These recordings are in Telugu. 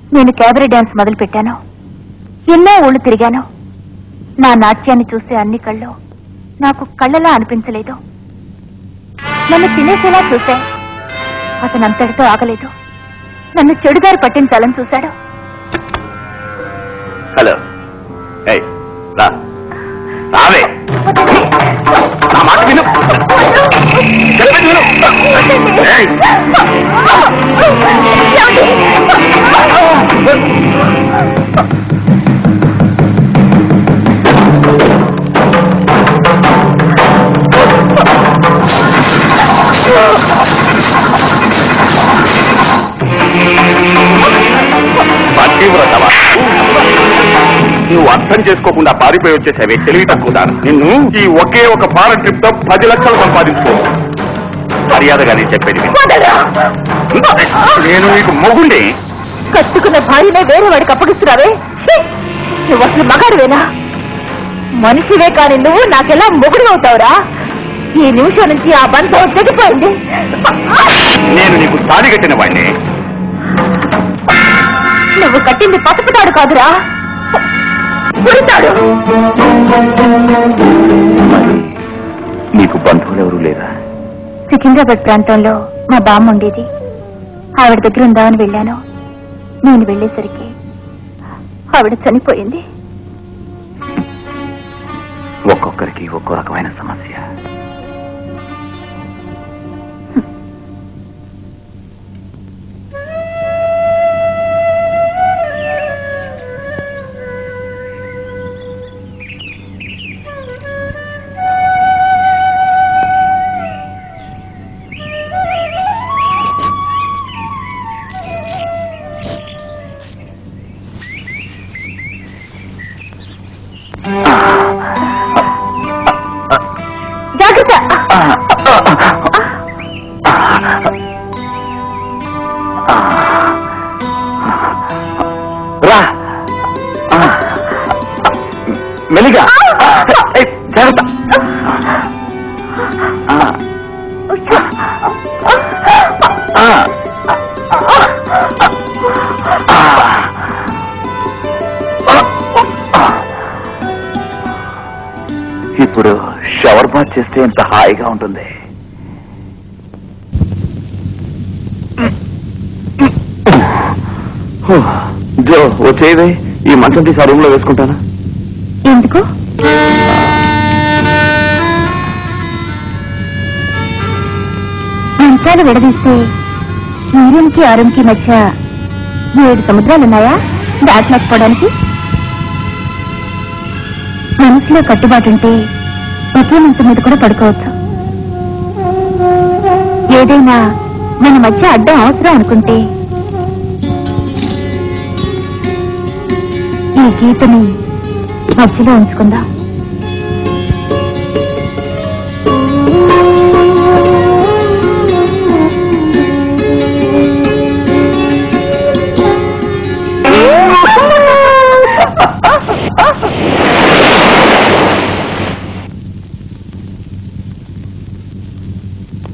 నేను క్యాబరీ డాన్స్ మొదలు పెట్టాను ఎన్నో ఊళ్ళు తిరిగాను నా నాట్యాన్ని చూసే అన్ని కళ్ళు నాకు కళ్ళలా అనిపించలేదు నన్ను తినేసేలా చూశా అతను అంతటితో ఆగలేదు నన్ను చెడుదారి పట్టించాలని చూశాడు హలో ఏయ్ రా రావే నా మాట విను చెప్పేది విను ఏయ్, పతివ్రతవా? నువ్వు అర్థం చేసుకోకుండా పారిపోయి వచ్చేసావే తెలివి తక్కువ నిన్ను ఈ ఒకే ఒక ఫారెన్ ట్రిప్ తో పది లక్షలు సంపాదించుకో మర్యాదగా నేను చెప్పేది విను. నేను నీకు మొగుండి కట్టుకున్న భార్యనే వేరే వాడికి అప్పగిస్తున్నావే ఛీ! నువ్వు అసలు మగాడువేనా మనిషివే కాని నువ్వు నాకెలా మొగుడు అవుతావురా ఈ నిమిషం నుంచి ఆ బంధం తెగిపోయింది నేను నీకు తాడి కట్టిన వాడిని నువ్వు కట్టింది పసుపుతాడు కాదురా పుడతాడు నీకు బంధువులు ఎవరు లేరా సికింద్రాబాద్ ప్రాంతంలో మా బామ్మ ఉండేది ఆవిడ దగ్గర ఉందామని వెళ్ళాను నేను వెళ్ళేసరికి ఆవిడ చనిపోయింది ఒక్కొక్కరికి ఒక్కో రకమైన సమస్య జాగ్రత్త రా మెలిగా ఏయ్, జాగ్రత్త ఆ. ఇప్పుడు షవర్ బాత్ చేస్తే ఎంత హాయిగా ఉంటుంది జో వచ్చేది ఈ మంచం తీసి ఆ రూమ్ లో వేసుకుంటానా ఎందుకు మంచాలు విడదీస్తే సూర్యునికి ఆరుంకి మధ్య ఏడు సముద్రాలున్నాయా దాటలేకపోవడానికి మనసులో కట్టుబాటుంటే ఒకే మంచం మీద కూడా పడుకోవచ్చు ఏదైనా మన మధ్య అడ్డం అవసరం అనుకుంటే ఈ గీతని మధ్యలో ఉంచుకుందాం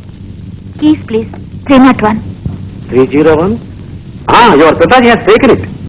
keys please three nought one three zero one your పితాజీ హాస్ టేకెన్ ఇట్